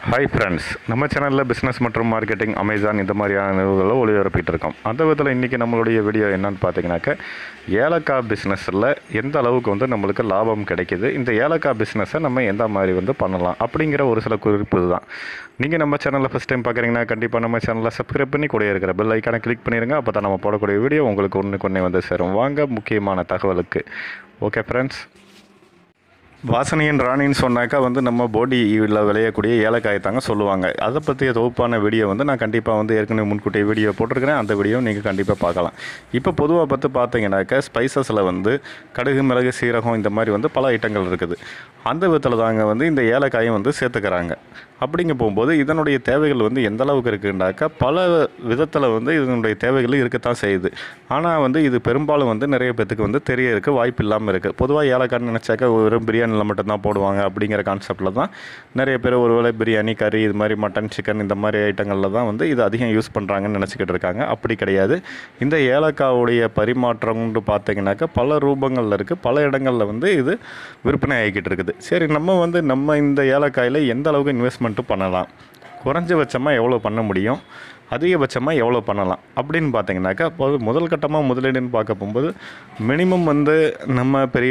hi friends நம்ம சேனலில் business மற்றும் மார்க்கெட்டிங் அமேசான் இந்த மாதிரியான நிறுவனங்களை ஒளிபரப்பிட்டு இருக்கோம் அந்த விதத்தில் இன்றைக்கி நம்மளுடைய வீடியோ என்னன்னு பார்த்தீங்கன்னாக்க ஏலக்காய் பிஸ்னஸில் எந்த அளவுக்கு வந்து நம்மளுக்கு லாபம் கிடைக்குது இந்த ஏலக்காய் பிஸ்னஸை நம்ம எந்த மாதிரி வந்து பண்ணலாம் அப்படிங்கிற ஒரு சில குறிப்பு தான் நீங்கள் நம்ம சேனலில் ஃபஸ்ட் டைம் பார்க்குறீங்கன்னா கண்டிப்பாக நம்ம சேனலை சப்ஸ்கிரைப் பண்ணி கூட இருக்கிற பெல் ஐக்கானை கிளிக் பண்ணிடுங்க அப்போ தான் நம்ம போடக்கூடிய வீடியோ உங்களுக்கு ஒன்றுக்கு ஒன்றே வந்து சேரும் வாங்க முக்கியமான தகவலுக்கு ஓகே ஃப்ரெண்ட்ஸ் வாசனையின் ராணின்னு சொன்னாக்கா வந்து நம்ம போடியில் விளையக்கூடிய ஏலக்காய் தாங்க சொல்லுவாங்க அதை பற்றிய தொகுப்பான வீடியோ வந்து நான் கண்டிப்பாக வந்து ஏற்கனவே முன்கூட்டிய வீடியோ போட்டிருக்கிறேன் அந்த வீடியோ நீங்கள் கண்டிப்பாக பார்க்கலாம் இப்போ பொதுவாக பார்த்து பார்த்தீங்கன்னாக்கா ஸ்பைசஸில் வந்து கடுகு மிளகு சீரகம் இந்த மாதிரி வந்து பல ஐட்டங்கள் இருக்குது அந்த விதத்தில் தாங்க வந்து இந்த ஏலக்காயும் வந்து சேர்த்துக்கிறாங்க அப்படிங்க போகும்போது இதனுடைய தேவைகள் வந்து எந்த அளவுக்கு இருக்குன்னாக்கா பல விதத்தில் வந்து இதனுடைய தேவைகள் இருக்கத்தான் செய்யுது ஆனால் வந்து இது பெரும்பாலும் வந்து நிறைய பேத்துக்கு வந்து தெரிய இருக்க வாய்ப்பு இல்லாமல் இருக்குது பொதுவாக ஏலக்காய்னு நினச்சாக்கா வெறும் பிரியாணியில் மட்டும்தான் போடுவாங்க அப்படிங்கிற கான்செப்டில் தான் நிறைய பேர் ஒருவேளை பிரியாணி கறி இது மாதிரி மட்டன் சிக்கன் இந்த மாதிரி ஐட்டங்களில் தான் வந்து இது அதிகம் யூஸ் பண்ணுறாங்கன்னு நினச்சிக்கிட்டு இருக்காங்க அப்படி கிடையாது இந்த ஏலக்காவுடைய பரிமாற்றம்னு பார்த்தீங்கன்னாக்கா பல ரூபங்களில் இருக்குது பல இடங்களில் வந்து இது விற்பனை ஆகிக்கிட்டு இருக்குது சரி நம்ம வந்து நம்ம இந்த ஏலக்காயில் எந்த அளவுக்கு இன்வெஸ்ட்மெண்ட்டு பண்ணலாம் குறைஞ்சபட்சமாக எவ்வளோ பண்ண முடியும் அதிகபட்சமாக எவ்வளோ பண்ணலாம் அப்படின்னு பார்த்தீங்கன்னாக்கா இப்போ முதல் கட்டமாக முதலீடுன்னு பார்க்க போகும்போது மினிமம் வந்து நம்ம பெரிய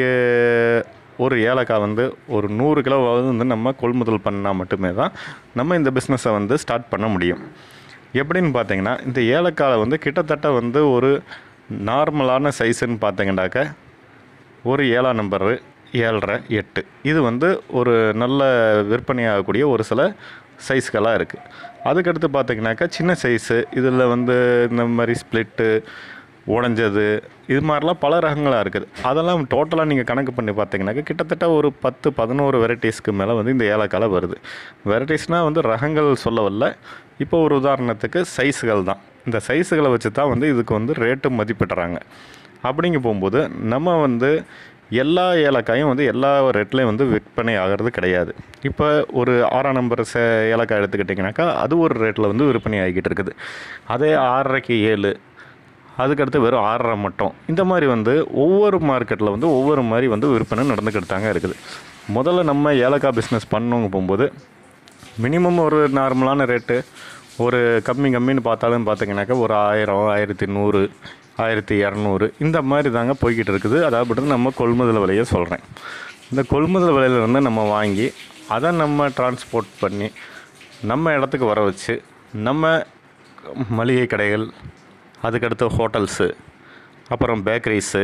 ஒரு ஏலக்காய் வந்து ஒரு நூறு கிலோவாவது வந்து நம்ம கொள்முதல் பண்ணால் மட்டுமே தான் நம்ம இந்த பிஸ்னஸை வந்து ஸ்டார்ட் பண்ண முடியும் எப்படின்னு பார்த்தீங்கன்னா இந்த ஏலக்காய் வந்து கிட்டத்தட்ட வந்து ஒரு நார்மலான சைஸுன்னு பார்த்தீங்கன்னாக்க ஒரு ஏழாம் நம்பரு ஏழரை எட்டு இது வந்து ஒரு நல்ல விற்பனையாகக்கூடிய ஒரு சில சைஸ்களாக இருக்குது அதுக்கடுத்து பார்த்தீங்கன்னாக்கா சின்ன சைஸு இதில் வந்து இந்த மாதிரி ஸ்ப்ளிட்டு உடஞ்சது இது மாதிரிலாம் பல ரகங்களாக இருக்குது அதெல்லாம் டோட்டலாக நீங்கள் கணக்கு பண்ணி பார்த்தீங்கன்னாக்கா கிட்டத்தட்ட ஒரு பத்து பதினோரு வெரைட்டிஸ்க்கு மேலே வந்து இந்த ஏலக்காய் வருது வெரைட்டிஸ்னால் வந்து ரகங்கள் சொல்ல வரல இப்போ ஒரு உதாரணத்துக்கு சைஸுகள் தான் இந்த சைஸுகளை வச்சு தான் வந்து இதுக்கு வந்து ரேட்டு மதிப்பிடுறாங்க அப்படிங்க போகும்போது நம்ம வந்து எல்லா ஏலக்காயும் வந்து எல்லா ரேட்லேயும் வந்து விற்பனை ஆகிறது கிடையாது இப்போ ஒரு ஆறாம் நம்பர் சே ஏலக்காய் எடுத்துக்கிட்டிங்கனாக்கா அது ஒரு ரேட்டில் வந்து விற்பனை ஆகிக்கிட்டு இருக்குது அதே ஆறரைக்கு ஏழு அதுக்கடுத்து வெறும் ஆறரை மட்டும் இந்த மாதிரி வந்து ஒவ்வொரு மார்க்கெட்டில் வந்து ஒவ்வொரு மாதிரி வந்து விற்பனை நடந்துக்கிட்டு தாங்க இருக்குது முதல்ல நம்ம ஏலக்காய் பிஸ்னஸ் பண்ணவங்க போகும்போது மினிமம் ஒரு நார்மலான ரேட்டு ஒரு கம்மி கம்மின்னு பார்த்தாலும் பார்த்தீங்கன்னாக்கா ஒரு ஆயிரம் ஆயிரத்தி நூறு ஆயிரத்தி இரநூறு இந்த மாதிரி தாங்க போய்கிட்டு இருக்குது அதாவது நம்ம கொள்முதல் விலையை சொல்கிறேன் இந்த கொள்முதல் விலையில இருந்து நம்ம வாங்கி அதை நம்ம டிரான்ஸ்போர்ட் பண்ணி நம்ம இடத்துக்கு வர வச்சு நம்ம மளிகை கடைகள் அதுக்கடுத்து ஹோட்டல்ஸு அப்புறம் பேக்கரிஸு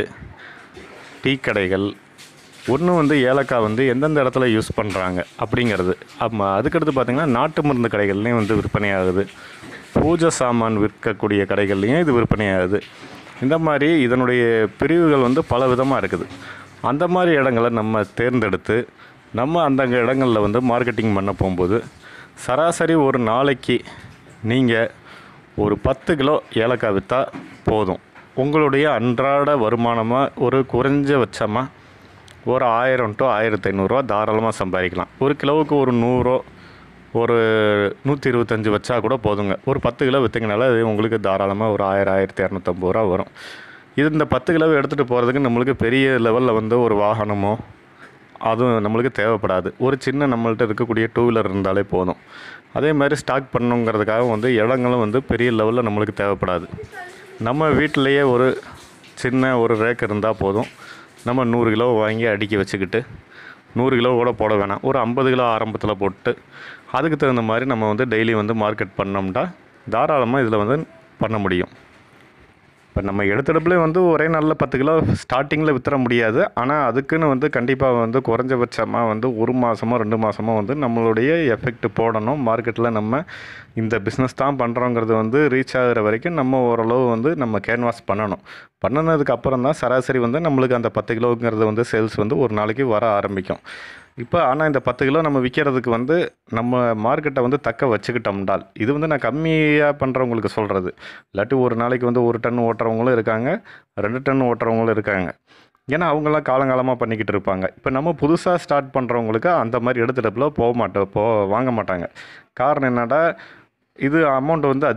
டீ கடைகள் ஒன்று வந்து ஏலக்காய் வந்து எந்தெந்த இடத்துல யூஸ் பண்ணுறாங்க அப்படிங்கிறது ஆமா அதுக்கடுத்து பார்த்திங்கன்னா நாட்டு மருந்து கடைகள்லேயும் வந்து விற்பனையாகுது பூஜை சாமான் விற்கக்கூடிய கடைகள்லேயும் இது விற்பனையாகுது இந்த மாதிரி இதனுடைய பிரிவுகள் வந்து பல விதமாக இருக்குது அந்த மாதிரி இடங்களை நம்ம தேர்ந்தெடுத்து நம்ம அந்த இடங்களில் வந்து மார்க்கெட்டிங் பண்ண போகும்போது சராசரி ஒரு நாளைக்கு நீங்கள் ஒரு பத்து கிலோ ஏலக்காய் விற்றா போதும் உங்களுடைய அன்றாட வருமானமாக ஒரு குறைஞ்சபட்சமாக ஒரு ஆயிரம் டு ஆயிரத்தி ஐநூறுரூவா தாராளமாக சம்பாதிக்கலாம் ஒரு கிலோவுக்கு ஒரு நூறோ ஒரு நூற்றி இருபத்தஞ்சி வச்சா கூட போதுங்க ஒரு பத்து கிலோ விற்றீங்கனால அது உங்களுக்கு தாராளமாக ஒரு ஆயிரம் ஆயிரத்தி இரநூத்தம்பது ரூபா வரும் இது இந்த பத்து கிலோவை எடுத்துகிட்டு போகிறதுக்கு நம்மளுக்கு பெரிய லெவலில் வந்து ஒரு வாகனமோ அதுவும் நம்மளுக்கு தேவைப்படாது ஒரு சின்ன நம்மள்ட்ட இருக்கக்கூடிய டூ வீலர் இருந்தாலே போதும் அதே மாதிரி ஸ்டாக் பண்ணணுங்கிறதுக்காக வந்து இடங்களும் வந்து பெரிய லெவலில் நம்மளுக்கு தேவைப்படாது நம்ம வீட்டிலையே ஒரு சின்ன ஒரு ரேக் இருந்தால் போதும் நம்ம நூறு கிலோ வாங்கி அடுக்கி வச்சுக்கிட்டு நூறு கிலோ கூட போட வேணாம் ஒரு ஐம்பது கிலோ ஆரம்பத்தில் போட்டு அதுக்கு தகுந்த மாதிரி நம்ம வந்து டெய்லி வந்து மார்க்கெட் பண்ணோம்னா தாராளமாக இதில் வந்து பண்ண முடியும் இப்போ நம்ம எடுத்தடுப்புல வந்து ஒரே நாளில் பத்து கிலோ ஸ்டார்டிங்கில் வித்துற முடியாது ஆனால் அதுக்குன்னு வந்து கண்டிப்பாக வந்து குறைஞ்சபட்சமாக வந்து ஒரு மாதமோ ரெண்டு மாதமோ வந்து நம்மளுடைய எஃபெக்ட் போடணும் மார்க்கெட்டில் நம்ம இந்த பிஸ்னஸ் தான் பண்ணுறோங்கிறது வந்து ரீச் ஆகிற வரைக்கும் நம்ம ஓரளவு வந்து நம்ம கேன்வாஸ் பண்ணணும் பண்ணினதுக்கு அப்புறம் தான் சராசரி வந்து நம்மளுக்கு அந்த பத்து கிலோங்கிறது வந்து சேல்ஸ் வந்து ஒரு நாளைக்கு வர ஆரம்பிக்கும் இப்போ ஆனால் இந்த பத்து கிலோ நம்ம விற்கிறதுக்கு வந்து நம்ம மார்க்கெட்டை வந்து தக்க வச்சுக்கிட்டோம்டால் இது வந்து நான் கம்மியாக பண்ணுறவங்களுக்கு சொல்கிறது இல்லாட்டி ஒரு நாளைக்கு வந்து ஒரு டன் ஓட்டுறவங்களும் இருக்காங்க ரெண்டு டன் ஓட்டுறவங்களும் இருக்காங்க ஏன்னா அவங்கெல்லாம் காலங்காலமாக பண்ணிக்கிட்டு இருப்பாங்க இப்போ நம்ம புதுசாக ஸ்டார்ட் பண்ணுறவங்களுக்கு அந்த மாதிரி எடுத்துகிட்டப்பில் போக மாட்டோம் போ வாங்க மாட்டாங்க காரணம் என்னடா இது அமௌண்ட் வந்து அதிகம்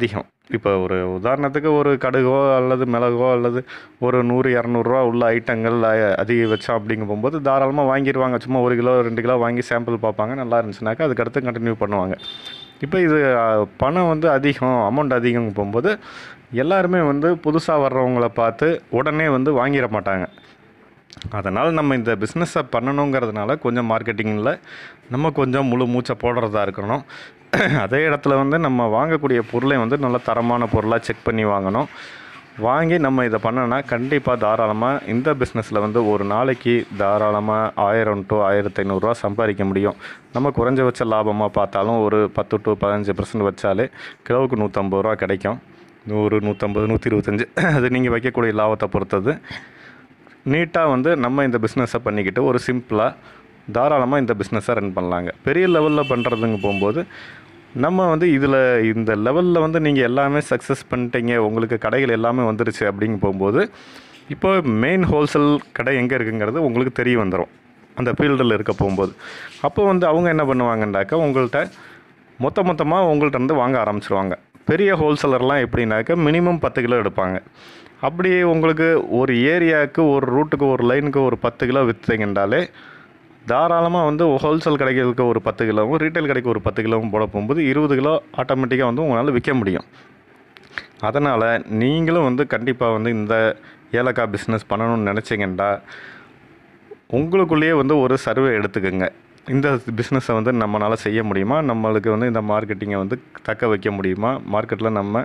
இப்போ ஒரு உதாரணத்துக்கு ஒரு கடுகோ அல்லது மிளகோ அல்லது ஒரு நூறு இரநூறுவா உள்ள ஐட்டங்கள் அ- அதிகபட்சம் அப்படிங்க போகும்போது தாராளமாக வாங்கிடுவாங்க சும்மா ஒரு கிலோ ரெண்டு கிலோ வாங்கி சாம்பிள் பார்ப்பாங்க நல்லா இருந்துச்சுனாக்கா அதுக்கடுத்து கண்டினியூ பண்ணுவாங்க இப்போ இது அ, பணம் வந்து அதிகம் அமௌண்ட் அதிகம் போகும்போது எல்லாருமே வந்து புதுசாக வர்றவங்கள பார்த்து உடனே வந்து வாங்கிட மாட்டாங்க அதனால் நம்ம இந்த பிஸ்னஸை பண்ணணுங்கிறதுனால கொஞ்சம் மார்க்கெட்டிங்கில் நம்ம கொஞ்சம் முழு மூச்சை போடுறதா இருக்கணும் அதே இடத்துல வந்து நம்ம வாங்கக்கூடிய பொருளை வந்து நல்ல தரமான பொருளாக செக் பண்ணி வாங்கணும் வாங்கி நம்ம இதை பண்ணோன்னா கண்டிப்பாக தாராளமாக இந்த பிஸ்னஸில் வந்து ஒரு நாளைக்கு தாராளமாக ஆயிரம் டு ஆயிரத்தி ஐநூறுரூவா சம்பாதிக்க முடியும் நம்ம குறைஞ்சபட்ச லாபமாக பார்த்தாலும் ஒரு பத்து டு பதினஞ்சு பர்சன்ட் வச்சாலே கிலோவுக்கு நூற்றம்பது ரூபா கிடைக்கும் நூறு நூற்றம்பது நூற்றி இருபத்தஞ்சி அது நீங்கள் வைக்கக்கூடிய லாபத்தை பொறுத்தது நீட்டாக வந்து நம்ம இந்த பிஸ்னஸை பண்ணிக்கிட்டு ஒரு சிம்பிளாக தாராளமாக இந்த பிஸ்னஸை ரன் பண்ணலாங்க பெரிய லெவலில் பண்ணுறதுங்க போகும்போது நம்ம வந்து இதில் இந்த லெவலில் வந்து நீங்கள் எல்லாமே சக்ஸஸ் பண்ணிட்டீங்க உங்களுக்கு கடைகள் எல்லாமே வந்துருச்சு அப்படிங்க போகும்போது இப்போ மெயின் ஹோல்சேல் கடை எங்கே இருக்குங்கிறது உங்களுக்கு தெரிய வந்துடும் அந்த ஃபீல்டில் இருக்க போகும்போது அப்போ வந்து அவங்க என்ன பண்ணுவாங்கன்னாக்கா உங்கள்கிட்ட மொத்த மொத்தமாக உங்கள்கிட்ட இருந்து வாங்க ஆரம்பிச்சிருவாங்க பெரிய ஹோல்சேலர்லாம் எப்படின்னாக்கா மினிமம் பத்து கிலோ எடுப்பாங்க அப்படி உங்களுக்கு ஒரு ஏரியாவுக்கு ஒரு ரூட்டுக்கு ஒரு லைனுக்கு ஒரு பத்து கிலோ விற்றீங்கன்றாலே தாராளமாக வந்து ஹோல்சேல் கடைகளுக்கு ஒரு பத்து கிலோவும் ரீட்டைல் கடைக்கு ஒரு பத்து கிலோவும் போட போகும்போது இருபது கிலோ ஆட்டோமேட்டிக்காக வந்து உங்களால் விற்க முடியும் அதனால் நீங்களும் வந்து கண்டிப்பாக வந்து இந்த ஏலக்காய் பிஸ்னஸ் பண்ணணும்னு நினச்சிங்கன்னா உங்களுக்குள்ளேயே வந்து ஒரு சர்வே எடுத்துக்கோங்க இந்த பிஸ்னஸை வந்து நம்மளால் செய்ய முடியுமா நம்மளுக்கு வந்து இந்த மார்க்கெட்டிங்கை வந்து தக்க வைக்க முடியுமா மார்க்கெட்டில் நம்ம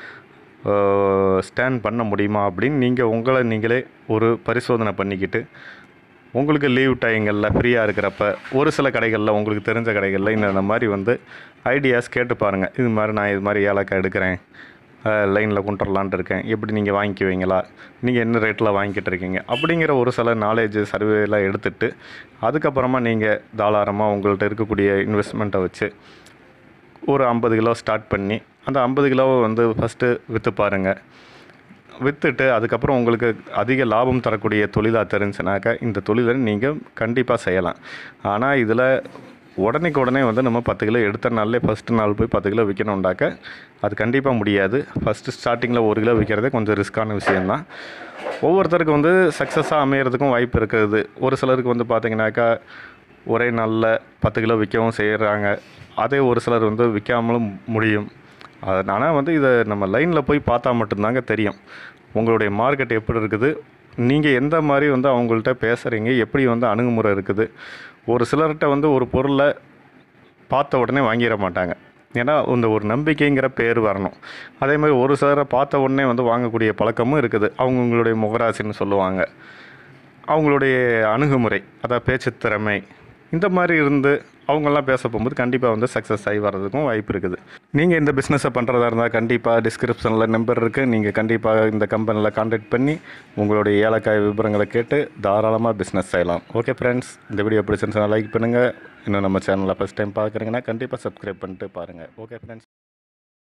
ஸ்டாண்ட் பண்ண முடியுமா அப்படின்னு நீங்கள் உங்களை நீங்களே ஒரு பரிசோதனை பண்ணிக்கிட்டு உங்களுக்கு லீவ் டைங்களில் ஃப்ரீயாக இருக்கிறப்ப ஒரு சில கடைகளில் உங்களுக்கு தெரிஞ்ச கடைகளில் இந்த இந்த மாதிரி வந்து ஐடியாஸ் கேட்டு பாருங்கள் இது மாதிரி நான் இது மாதிரி ஏலக்காய் எடுக்கிறேன் லைனில் கொண்டு வரலான்ட்டு இருக்கேன் எப்படி நீங்கள் வாங்கிக்குவீங்களா நீங்கள் என்ன ரேட்டில் வாங்கிட்டு இருக்கீங்க அப்படிங்கிற ஒரு சில நாலேஜ் சர்வேலாம் எடுத்துட்டு அதுக்கப்புறமா நீங்கள் தாராளமாக உங்கள்கிட்ட இருக்கக்கூடிய இன்வெஸ்ட்மெண்ட்டை வச்சு ஒரு ஐம்பது கிலோ ஸ்டார்ட் பண்ணி அந்த ஐம்பது கிலோவை வந்து ஃபஸ்ட்டு விற்று பாருங்கள் விற்றுட்டு அதுக்கப்புறம் உங்களுக்கு அதிக லாபம் தரக்கூடிய தொழிலாக தெரிஞ்சுனாக்கா இந்த தொழிலை நீங்கள் கண்டிப்பாக செய்யலாம் ஆனால் இதில் உடனேக்கு உடனே வந்து நம்ம பத்து கிலோ எடுத்த நாள்லே ஃபஸ்ட்டு நாள் போய் பத்து கிலோ விற்கணுண்டாக்க அது கண்டிப்பாக முடியாது ஃபஸ்ட்டு ஸ்டார்டிங்கில் ஒரு கிலோ விற்கிறதே கொஞ்சம் ரிஸ்க்கான விஷயந்தான் ஒவ்வொருத்தருக்கு வந்து சக்ஸஸாக அமையறதுக்கும் வாய்ப்பு இருக்குது ஒரு சிலருக்கு வந்து பார்த்திங்கனாக்கா ஒரே நாளில் பத்து கிலோ விற்கவும் செய்கிறாங்க அதே ஒரு சிலர் வந்து விற்காமலும் முடியும் அதனால் வந்து இதை நம்ம லைனில் போய் பார்த்தா மட்டும்தாங்க தெரியும் உங்களுடைய மார்க்கெட் எப்படி இருக்குது நீங்கள் எந்த மாதிரி வந்து அவங்கள்ட்ட பேசுகிறீங்க எப்படி வந்து அணுகுமுறை இருக்குது ஒரு சிலர்கிட்ட வந்து ஒரு பொருளை பார்த்த உடனே வாங்கிட மாட்டாங்க ஏன்னா இந்த ஒரு நம்பிக்கைங்கிற பேர் வரணும் அதே மாதிரி ஒரு சிலரை பார்த்த உடனே வந்து வாங்கக்கூடிய பழக்கமும் இருக்குது அவங்கவுங்களுடைய முகராசின்னு சொல்லுவாங்க அவங்களுடைய அணுகுமுறை அதாவது பேச்சு திறமை இந்த மாதிரி இருந்து அவங்கெல்லாம் பேச போகும்போது கண்டிப்பாக வந்து சக்ஸஸ் ஆகி வர்றதுக்கும் வாய்ப்பு இருக்குது நீங்கள் இந்த பிஸ்னஸை பண்ணுறதா இருந்தால் கண்டிப்பாக டிஸ்கிரிப்ஷனில் நம்பர் இருக்குது நீங்கள் கண்டிப்பாக இந்த கம்பெனியில் காண்டாக்ட் பண்ணி உங்களுடைய ஏலக்காய் விவரங்களை கேட்டு தாராளமாக பிஸ்னஸ் செய்யலாம் ஓகே ஃப்ரெண்ட்ஸ் இந்த வீடியோ பிடிச்சிருந்துச்சுன்னா லைக் பண்ணுங்கள் இன்னும் நம்ம சேனலில் ஃபஸ்ட் டைம் பார்க்குறீங்கன்னா கண்டிப்பாக சப்ஸ்கிரைப் பண்ணிட்டு பாருங்கள் ஓகே ஃப்ரெண்ட்ஸ்